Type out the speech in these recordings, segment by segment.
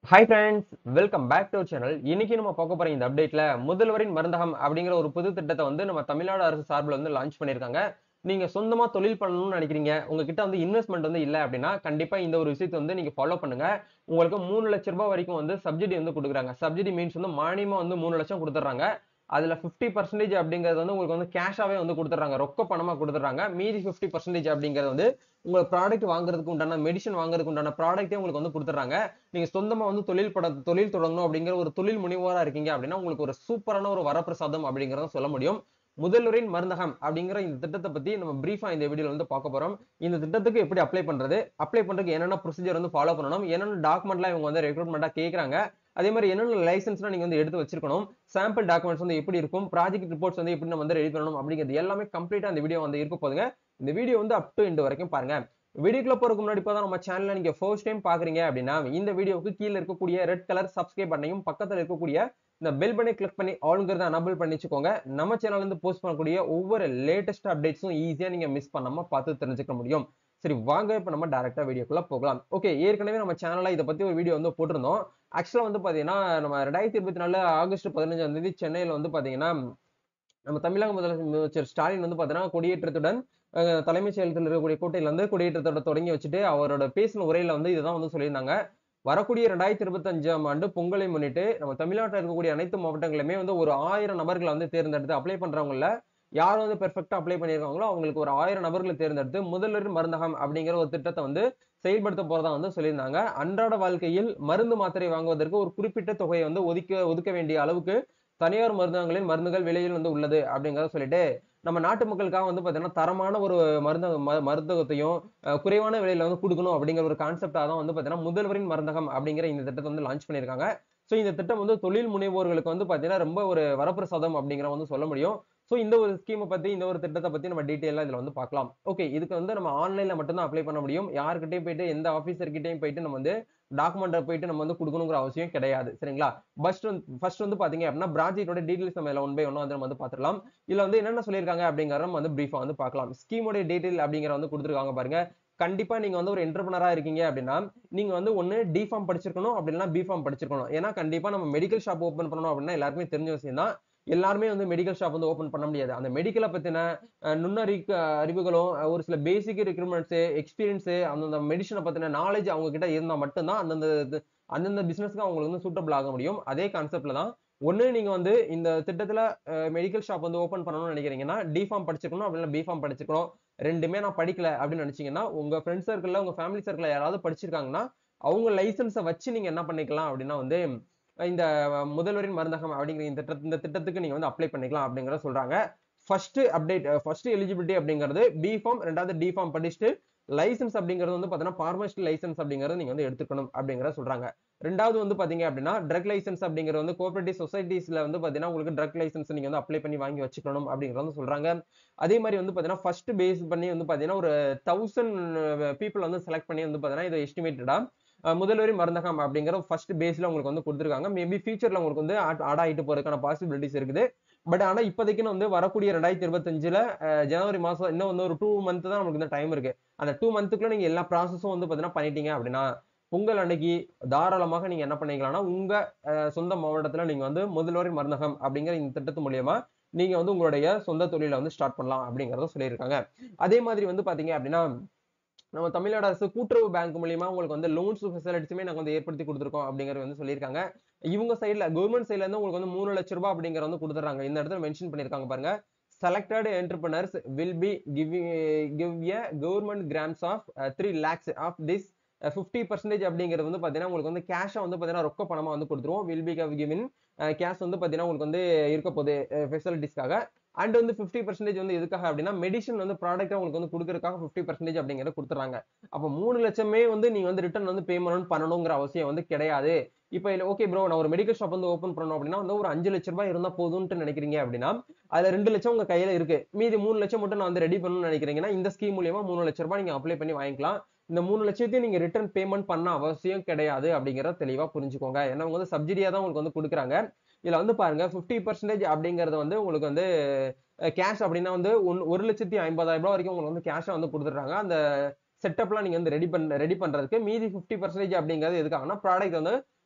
hi friends welcome back to channel இன்னைக்கு நம்ம பார்க்க போற இந்த அப்டேட்ல முதல்வரின் மருந்தகம் அப்படிங்கிற ஒரு புது திட்டத்தை வந்து நம்ம தமிழ்நாடு அரசு சார்பில் வந்து லான்ச் பண்ணியிருக்காங்க நீங்க சொந்தமா தொழில் பண்ணணும்னு நினைக்கிறீங்க உங்ககிட்ட வந்து இன்வெஸ்ட்மெண்ட் வந்து இல்லை அப்படின்னா கண்டிப்பா இந்த ஒரு விஷயத்தை வந்து நீங்க ஃபாலோ பண்ணுங்க உங்களுக்கு மூணு லட்ச ரூபாய் வரைக்கும் வந்து சப்சிடி வந்து கொடுக்குறாங்க சப்சிடி மீன்ஸ் வந்து மானியமா வந்து மூணு லட்சம் கொடுத்துட்றாங்க அதுல ஃபிஃப்டி பர்சன்டேஜ் அப்படிங்கிறது வந்து உங்களுக்கு வந்து கேஷாவே வந்து கொடுத்துட்றாங்க ரொக்க பணமா கொடுத்துட்றாங்க மீதி ஃபிஃப்டி பர்சன்டேஜ் அப்படிங்கிறது வந்து உங்க ப்ராடக்ட் வாங்குறதுக்கு உண்டான மெடிசன் வாங்குறதுக்கு உண்டான ப்ராடக்ட்டே உங்களுக்கு வந்து கொடுத்துட்றாங்க நீங்க சொந்தமா வந்து தொழில் பட தொழில் தொடங்கணும் அப்படிங்கிற ஒரு தொழில் முனைவோரா இருக்கீங்க அப்படின்னா உங்களுக்கு ஒரு சூப்பரான ஒரு வரப்பிரசாதம் அப்படிங்கிறத சொல்ல முடியும் முதல்வரின் மருந்தகம் அப்படிங்கிற இந்த திட்டத்தை பத்தி நம்ம பிரீஃபா இந்த வீடியோல வந்து பார்க்க போறோம் இந்த திட்டத்துக்கு எப்படி அப்ளை பண்றது அப்ளை பண்றதுக்கு என்னென்ன ப்ரொசீஜர் வந்து ஃபாலோ பண்ணணும் என்னென்ன டாக்குமெண்ட்லாம் இவங்க வந்து ரெக்ரூட்மெண்ட்டா கேட்கறாங்க அதே மாதிரி என்னென்ன லைசன்ஸ்லாம் நீங்க வந்து எடுத்து வச்சிருக்கணும் சாம்பிள் டாக்குமெண்ட்ஸ் வந்து எப்படி இருக்கும் ப்ராஜெக்ட் ரிப்போர்ட்ஸ் வந்து எப்படி நம்ம வந்து ரெடி பண்ணணும் அப்படிங்கிறது எல்லாமே கம்ப்ளீட்டா இந்த வீடியோ வந்து இருக்க போதுங்க இந்த வீடியோ வந்து அப் டு எண்ட் வரைக்கும் பாருங்க வீடியோக்குள்ள போறதுக்கு முன்னாடி இப்போ நம்ம சேனல்ல நீங்க ஃபர்ஸ்ட் டைம் பாக்குறீங்க அப்படின்னா இந்த வீடியோவுக்கு கீழே இருக்கக்கூடிய ரெட் கலர் சப்ஸ்கிரைப் பண்ணையும் பக்கத்துல இருக்கக்கூடிய இந்த பெல் பண்ணி கிளிக் பண்ணி ஆளுங்கிறத அனபிள் பண்ணி வச்சுக்கோங்க நம்ம சேனல்ல இருந்து போஸ்ட் பண்ணக்கூடிய ஒவ்வொரு லேட்டஸ்ட் அப்டேட்ஸும் ஈஸியா நீங்க மிஸ் பண்ணாம பார்த்து தெரிஞ்சுக்க முடியும் சரி வாங்க இப்போ நம்ம டேரக்டா வீடியோக்குள்ள போகலாம் ஓகே ஏற்கனவே நம்ம சேனல்ல இதை பத்தி ஒரு வீடியோ வந்து போட்டிருந்தோம் ஆக்சுவலா வந்து பாத்தீங்கன்னா நம்ம ரெண்டாயிரத்தி இருபத்தி நாலு ஆகஸ்ட் பதினஞ்சாம் தேதி சென்னையில வந்து பாத்தீங்கன்னா நம்ம தமிழக முதலமைச்சர் ஸ்டாலின் வந்து பாத்தீங்கன்னா கொடியேற்றத்துடன் அஹ், தலைமைச் செயலகத்தில் இருக்கக்கூடிய கோட்டையில வந்து கொடியேற்றத்தோட தொடங்கி வச்சுட்டு அவரோட பேசின உரையில வந்து இதுதான் வந்து சொல்லியிருந்தாங்க வரக்கூடிய ரெண்டாயிரத்தி இருபத்தஞ்சாம் ஆண்டு பொங்கலை முன்னிட்டு நம்ம தமிழ்நாட்டில் இருக்கக்கூடிய அனைத்து மாவட்டங்களுமே வந்து ஒரு ஆயிரம் நபர்களை வந்து தேர்ந்தெடுத்து அப்ளை பண்றவங்கள யார் வந்து பெர்ஃபெக்டா அப்ளை பண்ணியிருக்காங்களோ அவங்களுக்கு ஒரு ஆயிரம் நபர்களை தேர்ந்தெடுத்து முதல்வர் மருந்தகம் அப்படிங்கிற ஒரு திட்டத்தை வந்து செயல்படுத்த போறதா வந்து சொல்லியிருந்தாங்க அன்றாட வாழ்க்கையில் மருந்து மாத்திரை வாங்குவதற்கு ஒரு குறிப்பிட்ட தொகையை வந்து ஒதுக்க ஒதுக்க வேண்டிய அளவுக்கு தனியார் மருந்தகங்களின் மருந்துகள் விலையில் வந்து உள்ளது அப்படிங்கறத சொல்லிட்டு நம்ம நாட்டு மக்களுக்காக வந்து பாத்தீங்கன்னா தரமான ஒரு மருந்து ம- மருந்தகத்தையும் அஹ், குறைவான விலையில வந்து கொடுக்கணும் அப்படிங்கிற ஒரு கான்செப்டா தான் வந்து பாத்தீங்கன்னா முதல்வரின் மருந்தகம் அப்படிங்கிற இந்த திட்டத்தை வந்து லான்ச் பண்ணியிருக்காங்க ஸோ இந்த திட்டம் வந்து தொழில் முனைவோர்களுக்கு வந்து பாத்தீங்கன்னா ரொம்ப ஒரு வரப்பிரசாதம் அப்படிங்கிற வந்து சொல்ல முடியும் ஸோ இந்த ஒரு ஸ்கீமை பத்தி இந்த ஒரு திட்டத்தை பத்தி நம்ம டீட்டெயிலாக இதுல வந்து பார்க்கலாம் ஓகே இதுக்கு வந்து நம்ம ஆன்லைன்ல மட்டும்தான் அப்ளை பண்ண முடியும் யாருக்கிட்டையும் போயிட்டு எந்த ஆஃபீஸர்கிட்டையும் போயிட்டு நம்ம வந்து டாக்குமெண்ட்டை போயிட்டு நம்ம வந்து கொடுக்கணுங்கிற அவசியம் கிடையாது சரிங்களா ஃபர்ஸ்ட் வந்து ஃபர்ஸ்ட் வந்து பாத்தீங்க அப்படின்னா ப்ராஜெக்டோட டீடைல்ஸ் நம்ம ஒன் பை ஒன் வந்து நம்ம வந்து பார்த்துக்கலாம் இதுல வந்து என்னென்ன சொல்லியிருக்காங்க அப்படிங்கிற நம்ம வந்து பிரீஃபா வந்து பார்க்கலாம் ஸ்கீமோட டீடைல் அப்படிங்கிற வந்து கொடுத்துருக்காங்க பாருங்க கண்டிப்பா நீங்க வந்து ஒரு என்டர்பிரனரா இருக்கீங்க அப்படின்னா நீங்க வந்து ஒன்னு டி ஃபார்ம் படிச்சிருக்கணும் அப்படின்னா பி ஃபார்ம் படிச்சிருக்கணும் ஏன்னா கண்டிப்பா நம்ம மெடிக்கல் ஷாப் ஓப்பன் பண்ணணும் அப்படின்னா எல்லாருக்குமே தெரிஞ்ச விஷயம் தான் எல்லாருமே வந்து மெடிக்கல் ஷாப் வந்து ஓப்பன் பண்ண முடியாது அந்த மெடிக்கலை பத்தின அஹ், நுண்ணறி அறிவுகளும் அஹ், ஒரு சில பேசிக் ரெக்ரூட்மெண்ட்ஸ் எக்ஸ்பீரியன்ஸ் அந்தந்த மெடிசனை பத்தின நாலேஜ் அவங்க கிட்ட இருந்தா மட்டும்தான் அந்தந்த இது- அந்தந்த பிசினஸ்க்கு அவங்களுக்கு வந்து சூட்டபிள் ஆக முடியும் அதே கான்செப்ட்ல தான் ஒண்ணு நீங்க வந்து இந்த திட்டத்துல மெடிக்கல் ஷாப் வந்து ஓபன் பண்ணணும்னு நினைக்கிறீங்கன்னா டி ஃபார்ம் படிச்சிருக்கணும் அப்படின்னா பி ஃபார்ம் படிச்சிருக்கணும் ரெண்டுமே நான் படிக்கல அப்படின்னு நினைச்சீங்கன்னா உங்க ஃப்ரெண்ட்ஸ் சர்க்கிள்ல உங்க ஃபேமிலி சர்க்கிள்ல யாராவது படிச்சிருக்காங்கன்னா அவங்க லைசன்ஸை வச்சு நீங்க என்ன பண்ணிக்கலாம் அப்படின்னா வந்து இந்த முதல்வரின் மருந்தகம் அப்படிங்கிற இந்த திட்ட இந்த திட்டத்துக்கு நீங்க வந்து அப்ளை பண்ணிக்கலாம் அப்படிங்கறத சொல்றாங்க ஃபர்ஸ்ட் அப்டேட் ஃபர்ஸ்ட் எலிஜிபிலிட்டி அப்படிங்கிறது பி ஃபார்ம் ரெண்டாவது டி ஃபார்ம் படிச்சுட்டு லைசன்ஸ் அப்படிங்கிறது வந்து பாத்தீங்கன்னா பார்மஸ்ட் லைசன்ஸ் அப்படிங்கறது நீங்க வந்து எடுத்துக்கணும் அப்படிங்கறத சொல்றாங்க ரெண்டாவது வந்து பாத்தீங்க அப்படின்னா ட்ரக் லைசன்ஸ் அப்படிங்கிறது வந்து கோஆபரேட்டிவ் சொசைட்டிஸ்ல வந்து பாத்தீங்கன்னா உங்களுக்கு ட்ரக் லைசன்ஸ் நீங்க வந்து அப்ளை பண்ணி வாங்கி வச்சுக்கணும் அப்படிங்கறது வந்து சொல்றாங்க அதே மாதிரி வந்து பாத்தீங்கன்னா ஃபர்ஸ்ட் பேஸ் பண்ணி வந்து பாத்தீங்கன்னா ஒரு தௌசண்ட் பீப்புள் வந்து செலக்ட் பண்ணி வந்து பாத்தீங்கன்னா இது எஸ்டிமேட்டடா முதல்வரி மருந்தகம் அப்படிங்கிற ஃபர்ஸ்ட் பேஸ்ல உங்களுக்கு வந்து கொடுத்துருக்காங்க மேபி ஃபியூச்சர்ல உங்களுக்கு வந்து ஆட் ஆகிட்டு போறதுக்கான பாசிபிலிட்டிஸ் இருக்குது பட் ஆனா இப்போதைக்குன்னு வந்து வரக்கூடிய ரெண்டாயிரத்தி இருபத்தஞ்சுல அஹ், ஜனவரி மாசம் இன்னும் வந்து ஒரு டூ மந்த் தான் நமக்கு இந்த டைம் இருக்கு அந்த டூ மந்த்துக்குள்ள நீங்க எல்லா ப்ராசஸும் வந்து பாத்தீங்கன்னா பண்ணிட்டீங்க அப்படின்னா பொங்கல் அன்னைக்கு தாராளமாக நீங்க என்ன பண்ணிக்கலாம்னா உங்க அஹ், சொந்த மாவட்டத்துல நீங்க வந்து முதல்வரின் மருந்தகம் அப்படிங்கிற இந்த திட்டத்து மூலியமா நீங்க வந்து உங்களுடைய சொந்த தொழிலை வந்து ஸ்டார்ட் பண்ணலாம் அப்படிங்கறத சொல்லியிருக்காங்க அதே மாதிரி வந்து பாத்தீங்க அப்படின்னா நம்ம தமிழ்நாடு அரசு கூட்டுறவு பேங்க் மூலியமா உங்களுக்கு வந்து லோன்ஸ் ஃபெசிலிட்டிஸுமே நாங்க வந்து ஏற்படுத்தி கொடுத்துருக்கோம் அப்படிங்கறது வந்து சொல்லியிருக்காங்க இவங்க சைடுல கவர்மெண்ட் சைடுல இருந்து உங்களுக்கு வந்து மூணு லட்ச ரூபாய் அப்படிங்கிற வந்து கொடுத்துறாங்க இந்த இடத்துல மென்ஷன் பண்ணிருக்காங்க பாருங்க selected entrepreneurs will be giving give a government grants of three lakhs of this fifty percentage அப்படிங்கிறது வந்து பாத்தீங்கன்னா உங்களுக்கு வந்து கேஷா வந்து பாத்தீங்கன்னா ரொக்க பணமா வந்து கொடுத்துருவோம் வில் பி கிவின் கேஷ் வந்து பாத்தீங்கன்னா உங்களுக்கு வந்து இருக்க போகுது ஃபெசிலிட்டிஸ்க்காக அண்ட் வந்து ஃபிஃப்டி பர்சன்டேஜ் வந்து எதுக்காக அப்படின்னா மெடிசன் வந்து ப்ராடக்ட் உங்களுக்கு வந்து கொடுக்கறதுக்காக ஃபிஃப்டி பர்சன்டேஜ் அப்படிங்கிறத கொடுத்துறாங்க அப்போ மூணு லட்சமே வந்து நீங்க வந்து ரிட்டர்ன் வந்து பேமெண்ட் பண்ணணுங்கிற அவசியம் வந்து கிடையாது இப்போ இல்லை ஓகே ப்ரோ நான் ஒரு மெடிக்கல் ஷாப் வந்து ஓப்பன் பண்ணணும் அப்படின்னா வந்து ஒரு அஞ்சு லட்ச ரூபாய் இருந்தா போதும்னு நினைக்கிறீங்க அப்படின்னா அதுல ரெண்டு லட்சம் உங்க கையில இருக்கு மீதி மூணு லட்சம் மட்டும் நான் வந்து ரெடி பண்ணணும்னு நினைக்கிறீங்கன்னா இந்த ஸ்கீம் மூலியமா மூணு லட்ச ரூபாய் நீங்க அப்ளை பண்ணி வாங்கிக்கலாம் இந்த மூணு லட்சத்தையும் நீங்க ரிட்டர்ன் பேமெண்ட் பண்ண அவசியம் கிடையாது அப்படிங்கறத தெளிவா புரிஞ்சுக்கோங்க ஏன்னா அவங்க வந்து சப்சிடியா தான் உங்களுக்கு வந்து கொடுக்குறாங்க இதுல வந்து பாருங்க 50% பர்சன்டேஜ் அப்படிங்கறது வந்து உங்களுக்கு வந்து கேஷ் அப்படின்னா வந்து ஒன் ஒரு லட்சத்தி ஐம்பதாயிரம் ரூபாய் வரைக்கும் உங்களுக்கு வந்து கேஷா வந்து கொடுத்துட்றாங்க அந்த செட்டப்லாம் நீங்க வந்து ரெடி பண்ண ரெடி பண்றதுக்கு மீதி 50% பர்சன்டேஜ் அப்படிங்கிறது எதுக்காகனா ப்ராடக்ட் வந்து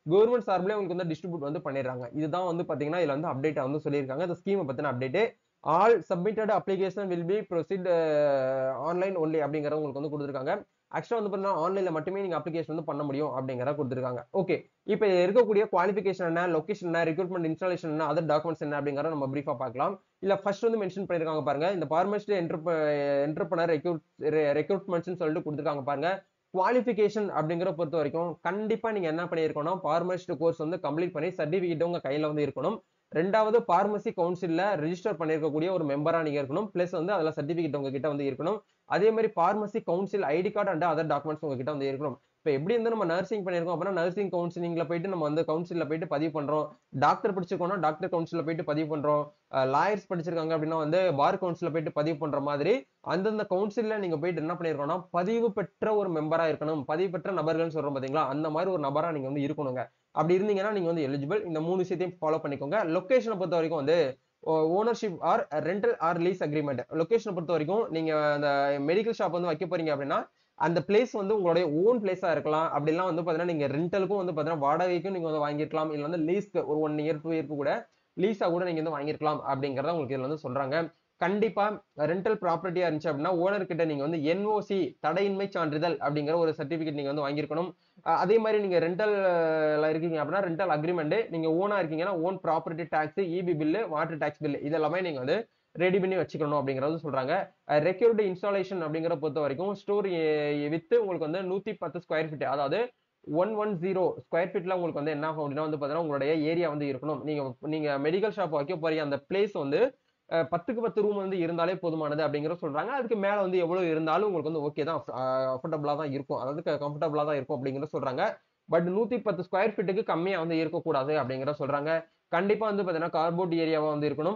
கவர்மெண்ட் சார்பிலே உங்களுக்கு வந்து டிஸ்ட்ரிபியூட் வந்து பண்ணிடுறாங்க இதுதான் வந்து பாத்தீங்கன்னா இதுல வந்து அப்டேட் வந்து சொல்லியிருக்காங்க இந்த ஸ்கீமை பத்தின update all submitted application will be proceed online only அப்படிங்கறத உங்களுக்கு வந்து கொடுத்துருக்காங்க ஆக்சுவலா வந்து பாத்தீங்கன்னா ஆன்லைன்ல மட்டுமே நீங்க அப்ளிகேஷன் வந்து பண்ண முடியும் அப்படிங்கறத கொடுத்துருக்காங்க ஓகே இப்போ இருக்கக்கூடிய குவாலிஃபிகேஷன் என்ன லொகேஷன் என்ன ரெக்ரூட்மெண்ட் இன்ஸ்டாலேஷன் என்ன அதர் டாக்குமெண்ட்ஸ் என்ன அப்படிங்கறத நம்ம பிரீஃபா பார்க்கலாம் இல்ல ஃபர்ஸ்ட் வந்து மென்ஷன் பண்ணிருக்காங்க பாருங்க இந்த பார்மஸ்ட் என்டர்பிரனர் ரெக்ரூட் ரெக்ரூட்மெண்ட்ஸ் சொல்லிட்டு கொடுத்துருக்காங்க பாருங்க குவாலிஃபிகேஷன் அப்படிங்கிற பொறுத்த வரைக்கும் கண்டிப்பா நீங்க என்ன பண்ணிருக்கணும் பார்மசிஸ்ட் கோர்ஸ் வந்து கம்ப்ளீட் பண்ணி சர்டிபிகேட் உங்க கையில வந்து இருக்கணும் ரெண்டாவது பார்மசி கவுன்சில்ல ரெஜிஸ்டர் பண்ணிருக்கக்கூடிய ஒரு மெம்பரா நீங்க இருக்கணும் பிளஸ் வந்து அதுல சர்டிபிகேட் உங்ககிட்ட வந்து இருக்கணும் அதே மாதிரி pharmacy council ID card and other documents உங்ககிட்ட வந்து இருக்கணும் இப்போ எப்படி வந்து நம்ம நர்சிங் பண்ணிருக்கோம் அப்படின்னா நர்சிங் கவுன்சிலிங்ல போயிட்டு நம்ம வந்து கவுன்சில்ல போயிட்டு பதிவு பண்றோம் டாக்டர் படிச்சிருக்கோம்னா டாக்டர் கவுன்சில்ல போயிட்டு பதிவு பண்றோம் லாயர்ஸ் படிச்சிருக்காங்க அப்படின்னா வந்து பார் கவுன்சில்ல போயிட்டு பதிவு பண்ற மாதிரி அந்தந்த கவுன்சில்ல நீங்க போயிட்டு என்ன பண்ணிருக்கோம்னா பதிவு பெற்ற ஒரு மெம்பரா இருக்கணும் பதிவு பெற்ற நபர்கள்னு சொல்றோம் பாத்தீங்களா அந்த மாதிரி ஒரு நபரா நீங்க வந்து இருக்கணுங்க அப்படி இருந்தீங்கன்னா நீங்க வந்து எலிஜிபிள் இந்த மூணு விஷயத்தையும் ஃபாலோ பண்ணிக்கோங்க லொகேஷனை பொறுத்த வரைக்கும் வந்து ownership or rental or lease agreement லொகேஷனை பொறுத்த வரைக்கும் நீங்க அந்த மெடிக்கல் ஷாப் வந்து வைக்க போறீங்க அப்படின்னா அந்த பிளேஸ் வந்து உங்களுடைய ஓன் பிளேஸா இருக்கலாம் அப்படிலாம் வந்து பாத்தீங்கன்னா நீங்க ரெண்டலுக்கும் வந்து பாத்தீங்கன்னா வாடகைக்கும் நீங்க வந்து வாங்கிருக்கலாம் இல்ல வந்து லீஸ்க்கு ஒரு ஒன் இயர் டூ இயர்க்கு கூட லீஸா கூட நீங்க வந்து வாங்கிருக்கலாம் அப்படிங்கறத உங்களுக்கு இதுல வந்து சொல்றாங்க கண்டிப்பா ரெண்டல் ப்ராப்பர்ட்டியா இருந்துச்சு அப்படின்னா ஓனர் கிட்ட நீங்க வந்து என்ஓசி தடையின்மை சான்றிதழ் அப்படிங்கிற ஒரு சர்டிபிகேட் நீங்க வந்து வாங்கியிருக்கணும் அதே மாதிரி நீங்க ரெண்டல்ல இருக்கீங்க அப்படின்னா ரெண்டல் அக்ரிமெண்ட் நீங்க ஓனா இருக்கீங்கன்னா own property tax EB bill water tax bill இதெல்லாமே நீங்க வந்து ரெடி பண்ணி வச்சுக்கணும் அப்படிங்கறது சொல்றாங்க ரெக்யூர்டு இன்ஸ்டாலேஷன் அப்படிங்கிற பொறுத்த வரைக்கும் ஸ்டோர் வித்து உங்களுக்கு வந்து நூத்தி பத்து ஸ்கொயர் ஃபீட் அதாவது ஒன் ஒன் ஜீரோ ஸ்கொயர் ஃபீட்ல உங்களுக்கு வந்து என்ன ஆகும் அப்படின்னா வந்து பாத்தீங்கன்னா உங்களுடைய ஏரியா வந்து இருக்கணும் நீங்க நீங்க மெடிக்கல் ஷாப் வைக்க போறீங்க அந்த பிளேஸ் வந்து பத்துக்கு பத்து ரூம் வந்து இருந்தாலே போதுமானது அப்படிங்கிற சொல்றாங்க அதுக்கு மேல வந்து எவ்வளவு இருந்தாலும் உங்களுக்கு வந்து ஓகே தான் அஃபோர்டபுளா தான் இருக்கும் அதாவது கம்ஃபர்டபுளா தான் இருக்கும் அப்படிங்கிற சொல்றாங்க பட் நூத்தி பத்து ஸ்கொயர் ஃபீட்டுக்கு கம்மியா வந்து இருக்கக்கூடாது அப்படிங்கிற சொல்றாங்க கண்டிப்பா வந்து பாத்தீங்கன்னா கார்போர்ட் ஏரியாவா வந்து இருக்கணும்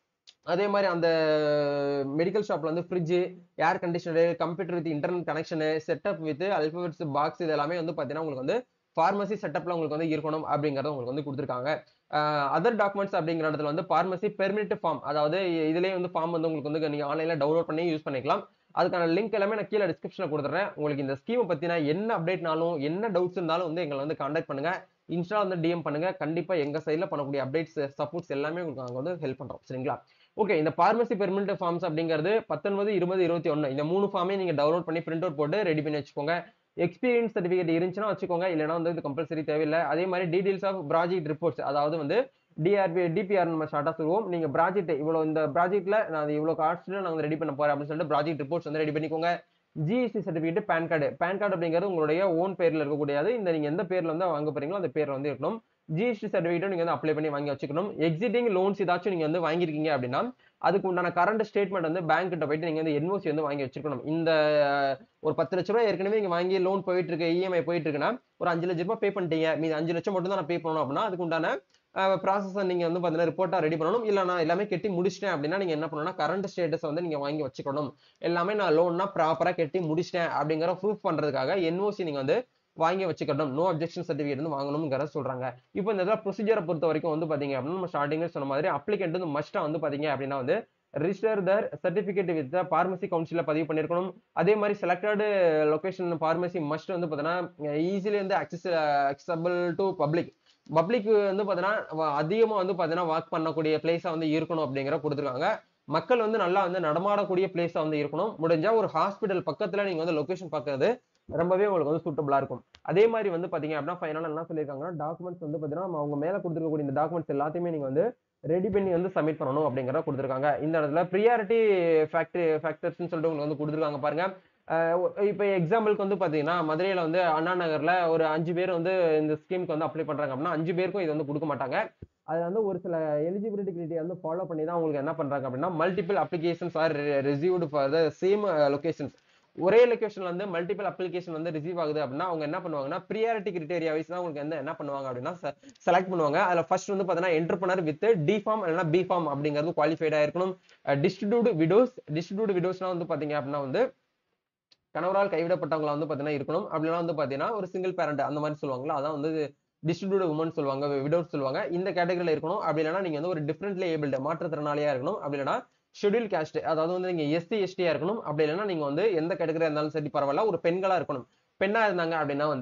அதே மாதிரி அந்த மெடிக்கல் ஷாப்ல வந்து fridge air conditioner computer with internet connection setup with alphabets box இது எல்லாமே வந்து பாத்தீங்கன்னா உங்களுக்கு வந்து ஃபார்மசி செட்டப்ல உங்களுக்கு வந்து இருக்கணும் அப்படிங்கறத உங்களுக்கு வந்து கொடுத்துருக்காங்க அதர் டாக்குமெண்ட்ஸ் அப்படிங்கிற இடத்துல வந்து ஃபார்மசி பெர்மிட் ஃபார்ம் அதாவது இதுலேயே வந்து ஃபார்ம் வந்து உங்களுக்கு வந்து நீங்க ஆன்லைன்ல டவுன்லோட் பண்ணி யூஸ் பண்ணிக்கலாம் அதுக்கான லிங்க் எல்லாமே நான் கீழே டிஸ்கிரிப்ஷனில் கொடுத்துறேன் உங்களுக்கு இந்த ஸ்கீமை பத்தின என்ன அப்டேட்னாலும் என்ன டவுட்ஸ் இருந்தாலும் வந்து எங்களை வந்து கான்டாக்ட் பண்ணுங்க இன்ஸ்டா வந்து டிஎம் பண்ணுங்க கண்டிப்பா எங்க சைட்ல பண்ணக்கூடிய அப்டேட்ஸ் சப்போர்ட்ஸ் எல்லாமே உங்களுக்கு நாங்கள் வந்து ஹெல்ப் பண்றோம் சரிங்களா ஓகே இந்த பார்மசி பெர்மனன்ட் ஃபார்ம்ஸ் அப்படிங்கிறது பத்தொன்பது இருபது இருபத்தி ஒன்று இந்த மூணு ஃபார்மே நீங்க டவுன்லோட் பண்ணி பிரிண்ட் அவுட் போட்டு ரெடி பண்ணி வச்சுக்கோங்க எக்ஸ்பீரியன்ஸ் சர்டிஃபிகேட் இருந்துச்சுன்னா வச்சுக்கோங்க இல்லைனா வந்து இது கம்பல்சரி தேவையில்லை அதே மாதிரி டீடைல்ஸ் ஆஃப் ப்ராஜெக்ட் ரிப்போர்ட்ஸ் அதாவது வந்து டிஆர்பி டிபிஆர் நம்ம ஷார்ட்டாக சொல்லுவோம் நீங்க ப்ராஜெக்ட் இவ்வளோ இந்த ப்ராஜெக்ட்ல நான் இவ்வளோ காஸ்ட்ல நான் ரெடி பண்ண போறேன் அப்படின்னு சொல்லிட்டு ப்ராஜெக்ட் ரிப்போர்ட்ஸ் வந்து ரெடி பண்ணிக்கோங்க GST certificate PAN card PAN card அப்படிங்கிறது உங்களுடைய ஓன் பேர்ல இருக்கக்கூடியது இந்த நீங்க எந்த பேர்ல வந்து வாங்க போறீங்களோ அந்த பேர்ல வந்து இருக்கணும் ஜிஎஸ்டி சர்டிஃபிகேட்டும் நீங்க வந்து அப்ளை பண்ணி வாங்கி வச்சுக்கணும் எக்ஸிட்டிங் லோன்ஸ் ஏதாச்சும் நீங்க வந்து வாங்கியிருக்கீங்க அப்படின்னா அதுக்கு உண்டான கரண்ட் ஸ்டேட்மெண்ட் வந்து பேங்க் கிட்ட போயிட்டு நீங்க வந்து என்ஓசி வந்து வாங்கி வச்சிருக்கணும் இந்த ஒரு பத்து லட்ச ரூபாய் ஏற்கனவே நீங்க வாங்கி லோன் போயிட்டு இருக்கு இஎம்ஐ போயிட்டு இருக்குன்னா ஒரு அஞ்சு லட்ச ரூபாய் பே பண்ணிட்டீங்க மீது அஞ்சு லட்சம் மட்டும் தான் நான் பே பண்ணணும் அப்படின்னா அதுக்கு உண்டான ப்ராசஸ் நீங்க வந்து பாத்தீங்கன்னா ரிப்போர்ட்டா ரெடி பண்ணணும் இல்ல நான் எல்லாமே கட்டி முடிச்சிட்டேன் அப்படின்னா நீங்க என்ன பண்ணணும்னா கரண்ட் ஸ்டேட்டஸ் வந்து நீங்க வாங்கி வச்சுக்கணும் எல்லாமே நான் லோன்னா ப்ராப்பரா கட்டி முடிச்சிட்டேன் அப்படிங்கிற ப்ரூஃப் பண்றதுக்காக என்ஓசி நீங்க வந்து வாங்கி வச்சுக்கணும் நோ அப்ஜெக்ஷன் சர்டிஃபிகேட் வந்து வாங்கணுங்கிற சொல்றாங்க இப்போ இந்த இதில் ப்ரொசீஜரை பொறுத்த வரைக்கும் வந்து பாத்தீங்க அப்படின்னா நம்ம ஸ்டார்டிங்ல சொன்ன மாதிரி அப்ளிகேண்ட் வந்து மஸ்டா வந்து பாத்தீங்க அப்படின்னா வந்து registered certificate with pharmacy கவுன்சில பதிவு பண்ணிருக்கணும் அதே மாதிரி செலக்டட் லொகேஷன் பார்மசி மஸ்ட் வந்து பாத்தீங்கன்னா ஈஸிலி வந்து access accessible to public public வந்து பாத்தீங்கன்னா அதிகமா வந்து பாத்தீங்கன்னா வாக் பண்ணக்கூடிய பிளேஸா வந்து இருக்கணும் அப்படிங்கிற கொடுத்துருக்காங்க மக்கள் வந்து நல்லா வந்து நடமாடக்கூடிய பிளேஸா வந்து இருக்கணும் முடிஞ்சா ஒரு ஹாஸ்பிட்டல் பக்கத்துல நீங்க வந்து லொகேஷன் பார்க்கறது ரொம்பவே உங்களுக்கு வந்து சூட்டபிளா இருக்கும் அதே மாதிரி வந்து பாத்தீங்க அப்படின்னா ஃபைனல் என்ன சொல்லியிருக்காங்கன்னா டாக்குமெண்ட்ஸ் வந்து பாத்தீங்கன்னா அவங்க மேல கொடுத்துருக்கக்கூடிய இந்த டாக்குமெண்ட்ஸ் எல்லாத்தையுமே நீங்க வந்து ரெடி பண்ணி வந்து சப்மிட் பண்ணணும் அப்படிங்கிறத கொடுத்துருக்காங்க இந்த இடத்துல ப்ரியாரிட்டி ஃபேக்டரி ஃபேக்டர்ஸ்னு சொல்லிட்டு உங்களுக்கு வந்து கொடுத்துருக்காங்க பாருங்க இப்போ எக்ஸாம்பிளுக்கு வந்து பார்த்தீங்கன்னா மதுரையில் வந்து அண்ணா நகரில் ஒரு அஞ்சு பேர் வந்து இந்த ஸ்கீமுக்கு வந்து அப்ளை பண்ணுறாங்க அப்படின்னா அஞ்சு பேருக்கும் இது வந்து கொடுக்க மாட்டாங்க அது வந்து ஒரு சில எலிஜிபிலிட்டி கிரிட்டீரியா வந்து ஃபாலோ பண்ணி தான் உங்களுக்கு என்ன பண்ணுறாங்க அப்படின்னா multiple applications are received for the same locations ஒரே லொகேஷன்ல வந்து மல்டிபிள் அப்ளிகேஷன் வந்து ரிசீவ் ஆகுது அப்படின்னா அவங்க என்ன பண்ணுவாங்கன்னா ப்ரியாரிட்டி கிரிட்டேரியா வைஸ் தான் உங்களுக்கு வந்து என்ன பண்ணுவாங்க அப்படின்னா செலக்ட் பண்ணுவாங்க அதுல ஃபர்ஸ்ட் வந்து பாத்தீங்கன்னா என்டர்பனர் வித் டி ஃபார்ம் இல்லைன்னா பி ஃபார்ம் அப்படிங்கிறது குவாலிஃபைடா இருக்கணும் டிஸ்ட்ரிபியூட் விடோஸ் டிஸ்ட்ரிபியூட் விடோஸ்னா வந்து பாத்தீங்க அப்படின்னா வந்து கணவரால் கைவிடப்பட்டவங்கள வந்து பாத்தீங்கன்னா இருக்கணும் அப்படின்னா வந்து பாத்தீங்கன்னா ஒரு சிங்கிள் பேரண்ட் அந்த மாதிரி சொல்லுவாங்களா அதான் வந்து டிஸ்ட்ரிபியூட் உமன் சொல்லுவாங்க விடோஸ் சொல்லுவாங்க இந்த கேட்டகரியில இருக்கணும் அப்படி இல்லைன்னா நீங்க வந்து ஒரு டிஃப்ரெண்ட்லி ஏபிள்டு மாற்றுத்திறனாளியா இருக்கணும் அப்படி இல்லைன்னா ஷெடியூல் காஸ்ட் அதாவது வந்து நீங்க எஸ்சி எஸ்டியா இருக்கணும் அப்படி இல்லைன்னா நீங்க வந்து எந்த கேட்டகரியா இருந்தாலும் சரி பரவாயில்ல ஒரு பெண்களா இருக்கணும் பெண்ணா இருந்தாங்க அப்படின்னா வந்து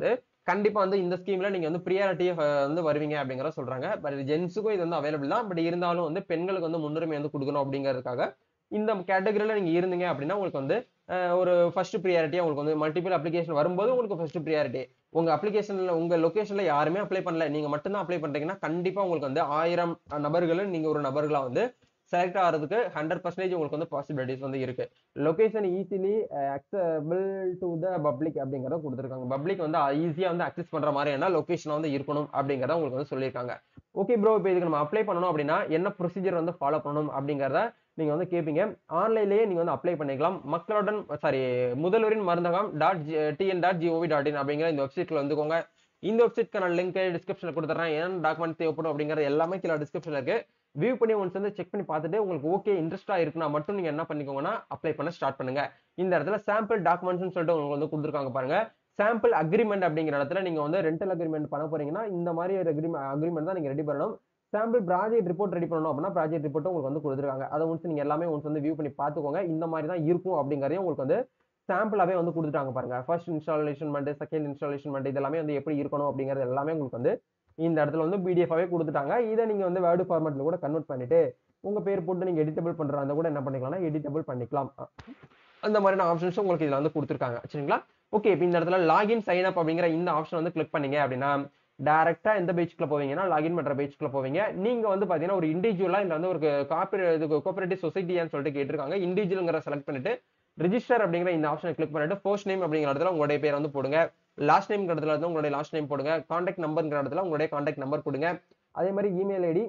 கண்டிப்பா வந்து இந்த ஸ்கீம்ல நீங்க வந்து ப்ரியாரிட்டி வந்து வருவீங்க அப்படிங்கறத சொல்றாங்க பட் ஜென்ஸுக்கும் இது வந்து அவைலபிள் தான் பட் இருந்தாலும் வந்து பெண்களுக்கு வந்து முன்னுரிமை வந்து கொடுக்கணும் அப்படிங்கிறதுக்காக இந்த கேட்டகரியில நீங்க இருந்தீங்க அப்படின்னா உங்களுக்கு வந்து அஹ், ஒரு ஃபர்ஸ்ட் ப்ரியாரிட்டியா உங்களுக்கு வந்து மல்டிபிள் அப்ளிகேஷன் வரும்போது உங்களுக்கு ஃபர்ஸ்ட் ப்ரியாரிட்டி உங்க அப்ளிகேஷன்ல உங்க லொகேஷன்ல யாருமே அப்ளை பண்ணல நீங்க மட்டும்தான் அப்ளை பண்றீங்கன்னா கண்டிப்பா உங்களுக்கு வந்து ஆயிரம் நபர்கள் நீங்க ஒரு நபர்களா வந்து செலக்ட் ஆகிறதுக்கு ஹண்ட்ரட் பர்சன்டேஜ் உங்களுக்கு வந்து பாசிபிலிட்டிஸ் வந்து இருக்கு location easily accessible to the public அப்படிங்கறத கொடுத்துருக்காங்க பப்ளிக் வந்து ஈஸியா வந்து அக்சஸ் பண்ற மாதிரியான லொகேஷன் வந்து இருக்கணும் அப்படிங்கறத உங்களுக்கு வந்து சொல்லியிருக்காங்க ஓகே ப்ரோ இப்போ இதுக்கு நம்ம அப்ளை பண்ணணும் அப்படின்னா என்ன ப்ரொசீஜர் வந்து ஃபாலோ பண்ணணும் அப்படிங்கறத நீங்க வந்து கேட்பீங்க ஆன்லைன்லயே நீங்க வந்து அப்ளை பண்ணிக்கலாம் மக்களுடன் சாரி முதல்வரின் மருந்தகம் dot TN dot gov dot in அப்படிங்கிற இந்த வெப்சைட்ல வந்துக்கோங்க இந்த வெப்சைட்க்கான லிங்க் டிஸ்கிரிப்ஷன்ல கொடுத்துறேன் என்ன டாக்குமெண்ட் தேவைப்படும் அப்படிங்கிறது எல்லாமே கீழே டிஸ்கிரிப்ஷன்ல இருக்கு வியூ பண்ணி ஒன்ஸ் வந்து செக் பண்ணி பார்த்துட்டு உங்களுக்கு ஓகே இன்ட்ரெஸ்டா இருக்குன்னா மட்டும் நீங்க என்ன பண்ணிக்கோங்கன்னா அப்ளை பண்ண ஸ்டார்ட் பண்ணுங்க இந்த இடத்துல சாம்பிள் டாக்குமெண்ட்ஸ் சொல்லிட்டு உங்களுக்கு வந்து கொடுத்துருக்காங்க பாருங்க சாம்பிள் அக்ரிமெண்ட் அப்படிங்கிற இடத்துல நீங்க வந்து ரெண்டல் அக்ரிமெண்ட் பண்ண போறீங்கன்னா இந்த மாதிரி ஒரு அக்ரிமெண்ட் தான் நீங்க ரெடி பண்ணணும் சாம்பிள் ப்ராஜெக்ட் ரிப்போர்ட் ரெடி பண்ணணும் அப்படின்னா ப்ராஜெக்ட் ரிப்போர்ட் உங்களுக்கு வந்து கொடுத்துருக்காங்க அதை ஒன்ஸ் நீங்க எல்லாமே ஒன்ஸ் வந்து வியூ பண்ணி பார்த்துக்கோங்க இந்த மாதிரி தான் இருக்கும் அப்படிங்கறதையும் உங்களுக்கு வந்து சாம்பிளாவே வந்து கொடுத்துட்டாங்க பாருங்க ஃபர்ஸ்ட் இன்ஸ்டாலேஷன் பண்ணிட்டு செகண்ட் இன்ஸ்டாலேஷன் பண்ணிட்டு இதெல்லாமே வந்து எப்படி இருக்கணும் அப்படிங்கிறது எல்லாமே உங்களுக்கு வந்து இந்த இடத்துல வந்து பிடிஎஃபாவே கொடுத்துட்டாங்க இதை நீங்க வந்து வேர்டு ஃபார்மேட்ல கூட கன்வெர்ட் பண்ணிட்டு உங்க பேர் போட்டு நீங்க எடிட்டபிள் பண்றதா கூட என்ன பண்ணிக்கலாம்னா எடிட்டபிள் பண்ணிக்கலாம் அந்த மாதிரியான ஆப்ஷன்ஸ் உங்களுக்கு இதுல வந்து கொடுத்துருக்காங்க சரிங்களா ஓகே இப்போ இந்த இடத்துல லாகின் சைன் அப் அப்படிங்கிற இந்த ஆப்ஷன் வந்து கிளிக் பண்ணீங்க அப்படின்னா டேரக்டா எந்த பேஜ்க்குள்ள போவீங்கன்னா லாகின் பண்ற பேஜ்க்குள்ள போவீங்க நீங்க வந்து பாத்தீங்கன்னா ஒரு இண்டிவிஜுவலா இல்ல வந்து ஒரு காப்பி இது கோஆபரேட்டிவ் சொசைட்டியான்னு சொல்லிட்டு கேட்டிருக்காங்க இண்டிவிஜுவல்ங்கிற செலக்ட் பண்ணிட்டு ரிஜிஸ்டர் அப்படிங்கிற இந்த ஆப்ஷனை கிளிக் பண்ணிட்டு ஃபர்ஸ்ட் நேம் அப்படிங்கிற இடத்துல உங்களுடைய பேர் வந்து போடுங்க லாஸ்ட் நேம் இடத்துல வந்து உங்களுடைய லாஸ்ட் நேம் போடுங்க காண்டாக்ட் நம்பர்ங்கிற இடத்துல உங்களுடைய காண்டாக்ட் நம்பர் கொடுங்க அதே மாதிரி இமெயில் ஐடி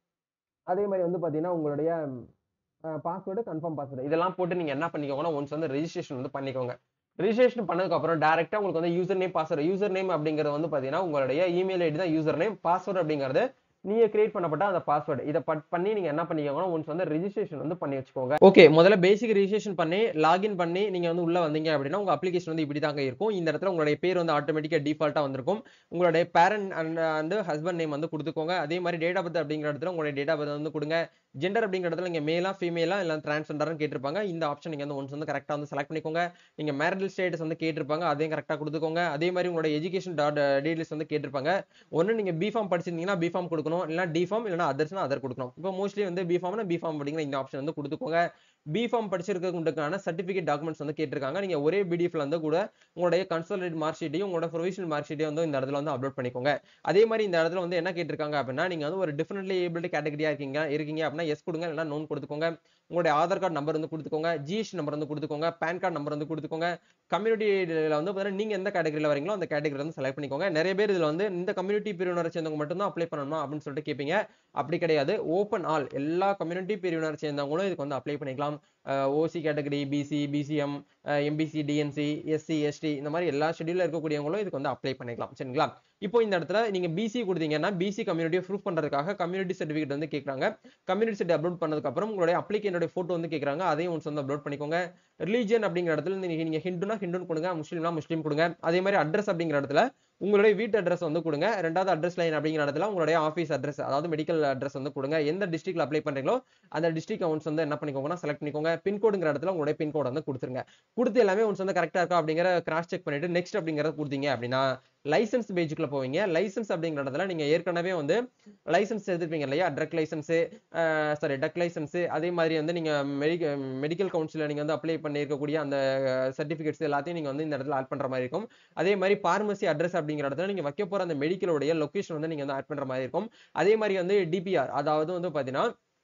அதே மாதிரி வந்து பாத்தீங்கன்னா உங்களுடைய பாஸ்வேர்டு கன்ஃபார்ம் பாஸ்வேர்டு இதெல்லாம் போட்டு நீங்க என்ன பண்ணிக்கோங்கன்னா ஒன்ஸ் வந்து ரெஜிஸ்ட்ரேஷன் வந்து பண்ணிக்கோங்க ரிஜிஸ்ட்ரேஷன் பண்ணதுக்கு அப்புறம் டேரக்டா உங்களுக்கு வந்து user name password user name அப்படிங்கிறது வந்து பாத்தீங்கன்னா உங்களுடைய இமெயில் ஐடி தான் யூசர் நேம் பாஸ்வேர்டு அப்படிங்கிறது நீங்க கிரியேட் பண்ணப்பட்ட அந்த பாஸ்வேர்டு இதை பட் பண்ணி நீங்க என்ன பண்ணிக்கோங்கன்னா ஒன்ஸ் வந்து ரெஜிஸ்ட்ரேஷன் வந்து பண்ணி வச்சுக்கோங்க ஓகே முதல்ல பேசிக் ரெஜிஸ்ட்ரேஷன் பண்ணி லாகின் பண்ணி நீங்க வந்து உள்ள வந்தீங்க அப்படின்னா உங்க அப்ளிகேஷன் வந்து இப்படி தாங்க இருக்கும் இந்த இடத்துல உங்களுடைய பேர் வந்து ஆட்டோமேட்டிக்கா டிஃபால்ட்டா வந்திருக்கும் உங்களுடைய பேரண்ட் அண்ட் வந்து ஹஸ்பண்ட் நேம் வந்து கொடுத்துக்கோங்க அதே மாதிரி டேட் ஆஃப் பர்த் அப்படிங்கிற இடத்துல உங்களுடைய டேட் ஆஃப் பர்த் வந்து கொடுங்க ஜெண்டர் அப்படிங்கிற இடத்துல நீங்க மேலா ஃபீமேலா இல்ல டிரான்ஸ்ஜெண்டர்னு கேட்டிருப்பாங்க இந்த ஆப்ஷன் நீங்க வந்து ஒன்ஸ் வந்து கரெக்டா வந்து செலக்ட் பண்ணிக்கோங்க நீங்க மேரிட்டல் ஸ்டேட்டஸ் வந்து கேட்டிருப்பாங்க அதையும் கரெக்டா கொடுத்துக்கோங்க அதே மாதிரி உங்களோட எஜுகேஷன் டீடைல்ஸ் வந்து கேட்டிருப்பாங்க ஒன்னு நீங்க பிஃபார்ம் படிச்சிருந்தீங்கன்னா பிஃபார்ம் கொடுக்கணும் இல்லைனா டிஃபார்ம் இல்லைனா அதர்ஸ்னா அதர் கொடுக்கணும் இப்போ மோஸ்ட்லி வந்து பிஃபார்ம்னா பிஃபார்ம் அப்படிங்கிற இந்த ஆப்ஷன் வந்து கொடுத்துக்கோங்க பிஃபார்ம் படிச்சிருக்கிறதுக்கான சர்டிஃபிகேட் டாக்குமெண்ட்ஸ் வந்து கேட்டிருக்காங்க நீங்க ஒரே பிடிஎஃப்ல வந்து கூட உங்களுடைய கன்சல்டேட் மார்க் ஷீட்டையும் உங்களோட ப்ரொவிஷனல் மார்க் ஷீட்டையும் வந்து இந்த இடத்துல வந்து அப்லோட் பண்ணிக்கோங்க அதே மாதிரி இந்த இடத்துல வந்து என்ன கேட்டிருக்காங்க அப்படின்னா நீங்க வந்து ஒரு டிஃபரெண்ட்லி ஏபிலிட்டி கேட்டகரியா இருக்கீங்க இருக்கீங்க அப்படின்னா எஸ் கொடுங்க இல்லைனா நோன் கொடுத்துக்கோங்க உங்களுடைய ஆதார் கார்டு நம்பர் வந்து கொடுத்துக்கோங்க ஜிஎஸ்டி நம்பர் வந்து கொடுத்துக்கோங்க பேன் கார்டு நம்பர் வந்து கொடுத்துக்கோங்க கம்யூனிட்டியில வந்து பார்த்தீங்கன்னா நீங்க எந்த கேட்டகரியில் வரீங்களோ அந்த கேட்டகரி வந்து செலக்ட் பண்ணிக்கோங்க நிறைய பேர் இதுல வந்து இந்த கம்யூனிட்டி பிரிவினரை சேர்ந்தவங்க மட்டும் தான் அப்ளை பண்ணணும் அப்படின்னு சொல்லிட்டு கேட்பீங்க அப்படி கிடையாது ஓப்பன் ஆல் எல்லா கம்யூனிட்டி பிரிவினரை சேர்ந்தவங்களும் இதுக்கு வந்து அப்ளை பண்ணிக்கலாம் OC category BC BCM MBC DNC SC ST இந்த மாதிரி எல்லா ஷெடியூல்ல இருக்கக்கூடியவங்களும் இதுக்கு வந்து அப்ளை பண்ணிக்கலாம் சரிங்களா இப்போ இந்த இடத்துல நீங்க பிசி கொடுத்தீங்கன்னா பிசி கம்யூனிட்டியை ப்ரூஃப் பண்றதுக்காக கம்யூனிட்டி சர்டிஃபிகேட் வந்து கேட்குறாங்க கம்யூனிட்டி சர்டிஃபிகேட் அப்லோட் பண்ணதுக்கு அப்புறம் உங்களுடைய அப்ளிகேனுடைய போட்டோ வந்து கேட்குறாங்க அதையும் ஒன்ஸ் வந்து அப்லோட் பண்ணிக்கோங்க ரிலீஜியன் அப்படிங்கிற இடத்துல நீங்க நீங்க ஹிந்துனா ஹிந்துன்னு கொடுங்க முஸ்லீம்னா முஸ்லீம் கொடுங்க அதே மாதிரி அட்ரஸ் அப்படிங்கிற இடத்துல உங்களுடைய வீட்டு அட்ரஸ் வந்து கொடுங்க ரெண்டாவது அட்ரஸ் லைன் அப்படிங்கிற இடத்துல உங்களுடைய ஆஃபீஸ் அட்ரஸ் அதாவது மெடிக்கல் அட்ரஸ் வந்து கொடுங்க எந்த டிஸ்ட்ரிக்ட்ல அப்ளை பண்றீங்களோ அந்த டிஸ்ட்ரிக்ட் ஒன்ஸ் வந்து என்ன பண்ணிக்கோங்கன்னா செலக்ட் பண்ணிக்கோங்க பின்கோடுங்கிற இடத்துல உங்களுடைய பின்கோட் வந்து கொடுத்துருங்க கொடுத்து எல்லாமே ஒன்ஸ் வந்து கரெக்டா இருக்கா அப்படிங்கிற கிராஸ் செக் பண்ணிட்டு நெக்ஸ்ட் அப்படிங்கறத கொடுத்தீங்க அப்படின்னா லைசன்ஸ் பேஜுக்குள்ள போவீங்க லைசன்ஸ் அப்படிங்கிற இடத்துல நீங்க ஏற்கனவே வந்து லைசன்ஸ் எடுத்துருப்பீங்க இல்லையா drug licence sorry drug licence அதே மாதிரி வந்து நீங்க மெடிக்கல் கவுன்சில நீங்க வந்து அப்ளை பண்ணியிருக்கக்கூடிய அந்த சர்டிபிகேட்ஸ் எல்லாத்தையும் நீங்க வந்து இந்த இடத்துல ஆட் பண்ற மாதிரி இருக்கும் அதே மாதிரி பார்மசி அட்ரஸ் அப்படிங்கிற இடத்துல நீங்க வைக்க போற அந்த மெடிக்கலுடைய லொகேஷன் வந்து நீங்க வந்து ஆட் பண்ற மாதிரி இருக்கும் அதே மாதிரி வந்து டிபிஆர் அதாவது வந்து பாத்தீங்கன்னா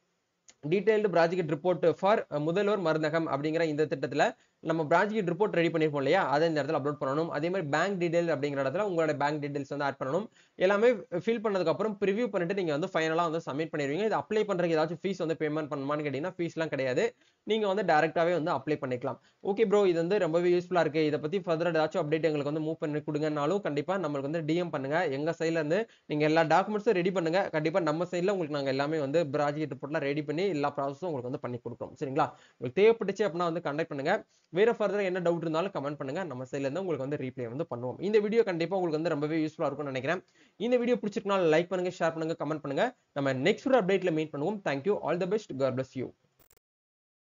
டீடைல்டு ப்ராஜெக்ட் ரிப்போர்ட் ஃபார் முதல்வர் மருந்தகம் அப்படிங்கிற இந்த திட்டத்துல நம்ம ப்ராஜெக்ட் ரிப்போர்ட் ரெடி பண்ணிருப்போம் இல்லையா அதை இந்த இடத்துல அப்லோட் பண்ணணும் அதே மாதிரி பேங்க் டீடைல் அப்படிங்கிற இடத்துல உங்களோட பேங்க் டீடைல்ஸ் வந்து ஆட் பண்ணணும் எல்லாமே ஃபில் பண்ணதுக்கு அப்புறம் ப்ரிவியூ பண்ணிட்டு நீங்க வந்து ஃபைனலா வந்து சப்மிட் பண்ணிடுவீங்க இது அப்ளை பண்றதுக்கு ஏதாச்சும் ஃபீஸ் வந்து பேமெண்ட் பண்ணுமான்னு கேட்டீங்கன்னா ஃபீஸ்லாம் கிடையாது நீங்க வந்து டேரக்டாவே வந்து அப்ளை பண்ணிக்கலாம் ஓகே ப்ரோ இது வந்து ரொம்பவே யூஸ்ஃபுல்லா இருக்கு இதை பத்தி ஃபர்தர் ஏதாச்சும் அப்டேட் எங்களுக்கு வந்து மூவ் பண்ணி கொடுங்கனாலும் கண்டிப்பா நம்மளுக்கு வந்து டிஎம் பண்ணுங்க எங்க சைட்ல இருந்து நீங்க எல்லா டாக்குமெண்ட்ஸும் ரெடி பண்ணுங்க கண்டிப்பா நம்ம சைட்ல உங்களுக்கு நாங்க எல்லாமே வந்து ப்ராஜெக்ட் ரிப்போர்ட்லாம் ரெடி பண்ணி எல்லா ப்ராசஸும் உங்களுக்கு வந்து பண்ணி கொடுக்குறோம் சரிங்களா உங்களுக்கு தேவைப்பட்டுச்சு அப்படின்னா வந்து கண்டக்ட் பண்ணுங்க வேற ஃபர்தர் என்ன டவுட் இருந்தாலும் கமெண்ட் பண்ணுங்க நம்ம சைட்ல இருந்து உங்களுக்கு வந்து ரீப்ளே வந்து பண்ணுவோம் இந்த வீடியோ கண்டிப்பா உங்களுக்கு வந்து ரொம்பவே யூஸ்ஃபுல்லா இருக்கும்னு நினைக்கிறேன் இந்த வீடியோ பிடிச்சிருக்கனால லைக் பண்ணுங்க ஷேர் பண்ணுங்க கமெண்ட் பண்ணுங்க நம்ம நெக்ஸ்ட் ஒரு அப்டேட்ல மீட் பண்ணுவோம் thank you all the best God bless you